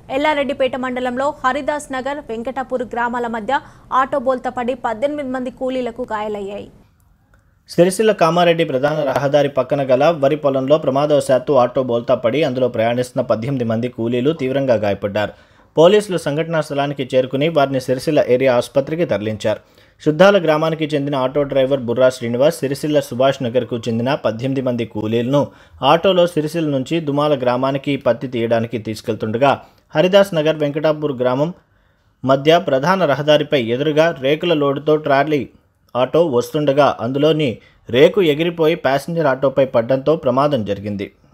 ఎల్లారెడ్డిపేట మండలంలో హరిదాస్ నగర్ వెంకటాపూర్ గ్రామాల మధ్య ఆటో బోల్తా పడి పద్దెనిమిది మంది కూలీలకు గాయాలయ్యాయి సిరిసిల్ల కామారెడ్డి ప్రధాన రహదారి పక్కన గల వరి పొలంలో ప్రమాదవశాత్తు ఆటో బోల్తా పడి అందులో ప్రయాణిస్తున్న పద్దెనిమిది మంది కూలీలు తీవ్రంగా గాయపడ్డారు పోలీసులు సంఘటనా స్థలానికి చేరుకుని వారిని సిరిసిల్ల ఏరియా ఆసుపత్రికి తరలించారు శుద్ధాల గ్రామానికి చెందిన ఆటో డ్రైవర్ బుర్రా శ్రీనివాస్ సిరిసిల్ల సుభాష్ నగర్కు చెందిన పద్దెనిమిది మంది కూలీలను ఆటోలో సిరిసిల్ల నుంచి దుమాల గ్రామానికి పత్తి తీయడానికి తీసుకెళ్తుండగా హరిదాస్ నగర్ వెంకటాపూర్ గ్రామం మధ్య ప్రధాన రహదారిపై ఎదురుగా రేకుల లోడుతో ట్రాలీ ఆటో వస్తుండగా అందులోని రేకు ఎగిరిపోయి ప్యాసింజర్ ఆటోపై పడ్డంతో ప్రమాదం జరిగింది